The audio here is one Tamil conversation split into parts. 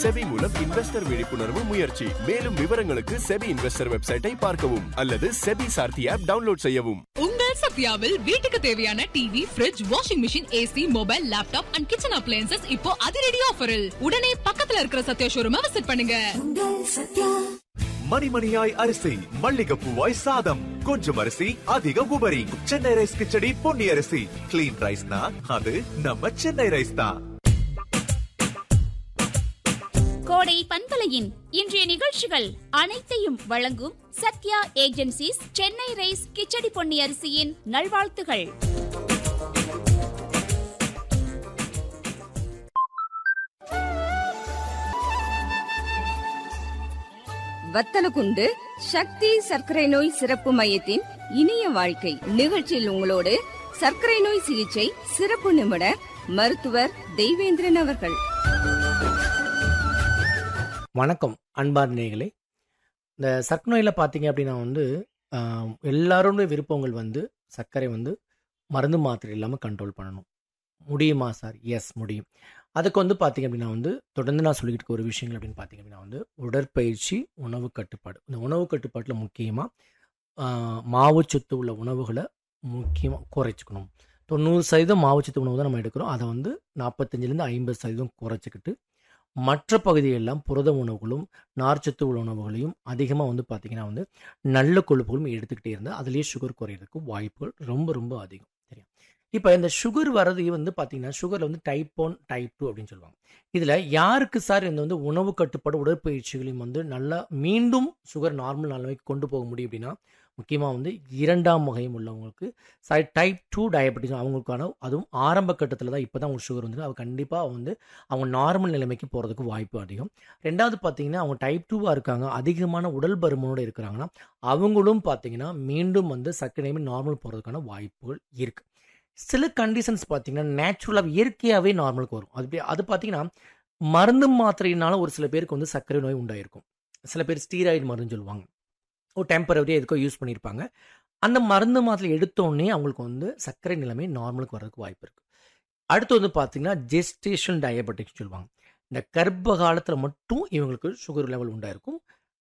செபி மூலம் இன்வெஸ்டர் விழிப்புணர்வு முயற்சி மேலும் விவரங்களுக்கு செபி இன்வெஸ்டர் வெப்சைட்டை பார்க்கவும் அல்லது செபி சார்த்தி ஆப் டவுன்லோட் செய்யவும் உங்கள் சத்யாவில் வீட்டுக்கு தேவையான TV fridge washing machine AC mobile laptop and kitchen appliances இப்போ அதிரடி ஆஃபரில் உடனே பக்கத்துல இருக்கிற சத்யா ஷோரூமை விசிட் பண்ணுங்க மணிமணியாய் அரிசி மல்லிகைப்பூவாய் சாதம் கொஞ்சம் அரிசி அதிக உபரி சென்னை ரைஸ் கிச்சடி பொன்னி அரிசி கிளீன் ரைஸ்னா அது நம்ம சென்னை ரைஸ் தான் கோடை பண்பலையின் இன்றைய நிகழ்ச்சிகள் அனைத்தையும் வழங்கும் சத்யா ஏஜென்சிஸ் சென்னை ரைஸ் கிச்சடி பொன்னி அரிசியின் நல்வாழ்த்துகள் வத்தலகுண்டு சக்தி சர்க்கரை நோய் சிறப்பு மையத்தின் இனிய வாழ்க்கை நிகழ்ச்சியில் உங்களோடு சர்க்கரை நோய் சிகிச்சை சிறப்பு நிபுணர் மருத்துவர் தெய்வேந்திரன் அவர்கள் வணக்கம் அன்பார் நேயர்களே இந்த சர்க்கரை நோயில் பார்த்தீங்க அப்படின்னா வந்து ஆஹ், எல்லாருடைய விருப்பங்கள் வந்து சர்க்கரை வந்து மருந்து மாத்திரை இல்லாமல் கண்ட்ரோல் பண்ணணும் முடியுமா சார் எஸ் முடியும் அதுக்கு வந்து பார்த்தீங்க அப்படின்னா வந்து தொடர்ந்து நான் சொல்லிக்கிட்டு இருக்க ஒரு விஷயங்கள் அப்படின்னு பார்த்தீங்க அப்படின்னா வந்து உடற்பயிற்சி உணவு கட்டுப்பாடு இந்த உணவு கட்டுப்பாட்டில் முக்கியமாக மாவுச்சத்து உள்ள உணவுகளை முக்கியமாக குறைச்சிக்கணும் தொண்ணூறு சதவீதம் மாவுச்சத்து உணவு தான் நம்ம எடுக்கிறோம் அதை வந்து நாற்பத்தஞ்சிலேருந்து ஐம்பது சதவீதம் குறைச்சிக்கிட்டு மற்ற பகுதியெல்லாம் புரத உணவுகளும் நார்ச்சத்து உள்ள உணவுகளையும் அதிகமாக வந்து பார்த்திங்கன்னா வந்து நல்ல கொழுப்புகளும் எடுத்துக்கிட்டே இருந்தால் அதுலேயே சுகர் குறையிறதுக்கு வாய்ப்புகள் ரொம்ப ரொம்ப அதிகம் சரியா இப்போ இந்த சுகர் வர்றது வந்து பார்த்தீங்கன்னா சுகரில் வந்து டைப் ஒன் டைப் டூ அப்படின்னு சொல்லுவாங்க இதில் யாருக்கு சார் இந்த வந்து உணவு கட்டுப்பாடு உடற்பயிற்சிகளையும் வந்து நல்லா மீண்டும் சுகர் நார்மல் நிலைமைக்கு கொண்டு போக முடியும் அப்படின்னா முக்கியமாக வந்து இரண்டாம் வகையும் உள்ளவங்களுக்கு சாரி டைப் டூ டயபெட்டிஸ் அவங்களுக்கான அதுவும் ஆரம்ப கட்டத்தில் தான் இப்போ தான் அவங்க சுகர் வந்து அவங்க கண்டிப்பாக வந்து அவங்க நார்மல் நிலைமைக்கு போகிறதுக்கு வாய்ப்பு அதிகம் ரெண்டாவது பார்த்தீங்கன்னா அவங்க டைப் டூவாக இருக்காங்க அதிகமான உடல் பருமனோடு இருக்கிறாங்கன்னா அவங்களும் பார்த்தீங்கன்னா மீண்டும் வந்து சர்க்கரை நார்மல் போகிறதுக்கான வாய்ப்புகள் இருக்குது சில கண்டிஷன்ஸ் பார்த்தீங்கன்னா நேச்சுரலாக இயற்கையாகவே நார்மலுக்கு வரும் அது அப்படி- அது பார்த்தீங்கன்னா மருந்து மாத்திரையினால ஒரு சில பேருக்கு வந்து சர்க்கரை நோய் உண்டாயிருக்கும் சில பேர் ஸ்டீராய்டு மருந்து சொல்லுவாங்க ஒரு டெம்பரவரியாக எதுக்கோ யூஸ் பண்ணியிருப்பாங்க அந்த மருந்து மாத்திரை எடுத்தோடனே அவங்களுக்கு வந்து சர்க்கரை நிலைமை நார்மலுக்கு வர்றதுக்கு வாய்ப்பு இருக்குது அடுத்து வந்து பார்த்தீங்கன்னா ஜெஸ்டேஷன் டயபெட்டிக்ஸ் சொல்லுவாங்க இந்த கர்ப்ப காலத்தில் மட்டும் இவங்களுக்கு சுகர் லெவல் உண்டாயிருக்கும்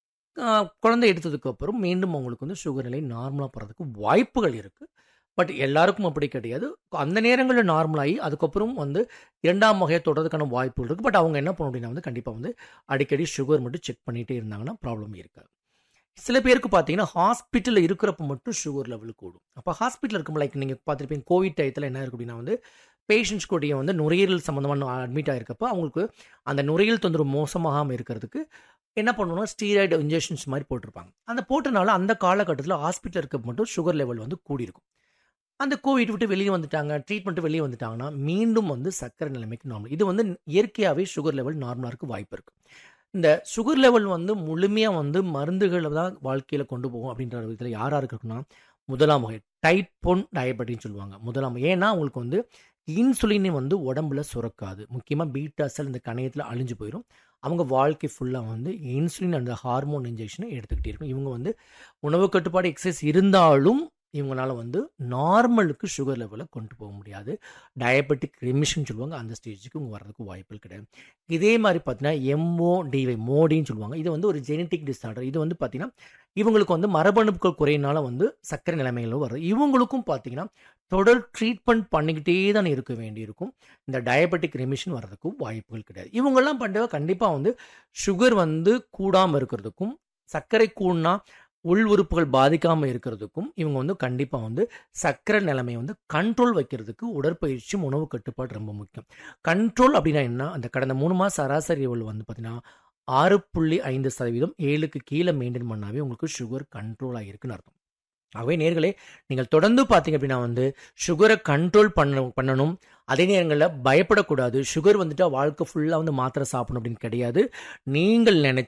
ஆஹ் குழந்தை எடுத்ததுக்கு அப்புறம் மீண்டும் அவங்களுக்கு வந்து சுகர் நிலை நார்மலாக போகிறதுக்கு வாய்ப்புகள் இருக்குது பட் எல்லாருக்கும் அப்படி கிடையாது அந்த நேரங்களில் நார்மலாகி அதுக்கப்புறம் வந்து இரண்டாம் வகையை தொடர்றதுக்கான வாய்ப்புகள் இருக்குது பட் அவங்க என்ன பண்ணணும் அப்படின்னா வந்து கண்டிப்பாக வந்து அடிக்கடி சுகர் மட்டும் செக் பண்ணிகிட்டே இருந்தாங்கன்னா ப்ராப்ளம் இருக்காது சில பேருக்கு பார்த்தீங்கன்னா ஹாஸ்பிட்டலில் இருக்கிறப்ப மட்டும் சுகர் லெவல் கூடும் அப்போ ஹாஸ்பிட்டல் இருக்கும் லைக் நீங்கள் பார்த்துருப்பீங்க கோவிட் டயத்தில் என்ன இருக்கு அப்படின்னா வந்து பேஷண்ட்ஸ் கூடிய வந்து நுரையீரல் சம்மந்தமான அட்மிட் ஆயிருக்கப்ப அவங்களுக்கு அந்த நுரையீரல் தொந்தரவு மோசமாகாமல் இருக்கிறதுக்கு என்ன பண்ணணும்னா ஸ்டீராய்டு இன்ஜெக்ஷன்ஸ் மாதிரி போட்டிருப்பாங்க அந்த போட்டனால அந்த காலகட்டத்தில் ஹாஸ்பிட்டல் இருக்க மட்டும் சுகர் லெவல் வந்து கூடியிருக்கும் அந்த கோவிட் விட்டு வெளியே வந்துட்டாங்க ட்ரீட்மெண்ட் வெளியே வந்துட்டாங்கன்னா மீண்டும் வந்து சர்க்கரை நிலைமைக்கு நார்மல் இது வந்து இயற்கையாகவே சுகர் லெவல் நார்மலாக இருக்க வாய்ப்பு இருக்குது இந்த சுகர் லெவல் வந்து முழுமையாக வந்து மருந்துகளை தான் வாழ்க்கையில் கொண்டு போகும் அப்படின்ற விதத்தில் யார் யாருக்கு இருக்குன்னா முதலாம் வகை டைப் ஒன் டயபெட்டின்னு சொல்லுவாங்க முதலாம் வகை. ஏன்னா அவங்களுக்கு வந்து இன்சுலினை வந்து உடம்புல சுரக்காது முக்கியமாக பீட்டா செல் இந்த கணையத்தில் அழிஞ்சு போயிடும் அவங்க வாழ்க்கை ஃபுல்லாக வந்து இன்சுலின் அந்த ஹார்மோன் இன்ஜெக்ஷனை எடுத்துக்கிட்டே இருக்கும் இவங்க வந்து உணவு கட்டுப்பாடு எக்ஸசைஸ் இருந்தாலும் இவங்களால வந்து நார்மலுக்கு சுகர் லெவலை கொண்டு போக முடியாது டயபெட்டிக் ரெமிஷன் சொல்லுவாங்க அந்த ஸ்டேஜுக்கு இவங்க வர்றதுக்கு வாய்ப்புகள் கிடையாது இதே மாதிரி பார்த்தீங்கன்னா எம்ஓ டிவை மோடின்னு சொல்லுவாங்க இது வந்து ஒரு ஜெனட்டிக் டிஸார்டர் இது வந்து பார்த்தீங்கன்னா இவங்களுக்கு வந்து மரபணுக்கள் குறையினால வந்து சர்க்கரை நிலைமைகளும் வருது இவங்களுக்கும் பார்த்தீங்கன்னா தொடர் ட்ரீட்மெண்ட் பண்ணிக்கிட்டே தான் இருக்க வேண்டியிருக்கும் இந்த டயபெட்டிக் ரெமிஷன் வர்றதுக்கு வாய்ப்புகள் கிடையாது இவங்கெல்லாம் பண்ணுற கண்டிப்பாக வந்து சுகர் வந்து கூடாமல் இருக்கிறதுக்கும் சர்க்கரை கூடனா உள் உறுப்புகள் பாதிக்காமல் இருக்கிறதுக்கும் இவங்க வந்து கண்டிப்பாக வந்து சர்க்கரை நிலைமையை வந்து கண்ட்ரோல் வைக்கிறதுக்கு உடற்பயிற்சியும் உணவு கட்டுப்பாடு ரொம்ப முக்கியம் கண்ட்ரோல் அப்படின்னா என்ன அந்த கடந்த மூணு மாதம் சராசரி லெவல் வந்து பார்த்தீங்கன்னா ஆறு புள்ளி ஐந்து சதவீதம் ஏழுக்கு கீழே மெயின்டைன் பண்ணாவே உங்களுக்கு சுகர் கண்ட்ரோல் ஆகிருக்குன்னு அர்த்தம் ஆகவே நேர்களே நீங்கள் தொடர்ந்து பார்த்தீங்க அப்படின்னா வந்து சுகரை கண்ட்ரோல் பண்ண பண்ணணும் அதே நேரங்களில் பயப்படக்கூடாது சுகர் வந்துட்டா வாழ்க்கை ஃபுல்லாக வந்து மாத்திரை சாப்பிடணும் அப்படின்னு கிடையாது நீங்கள் நினைச்ச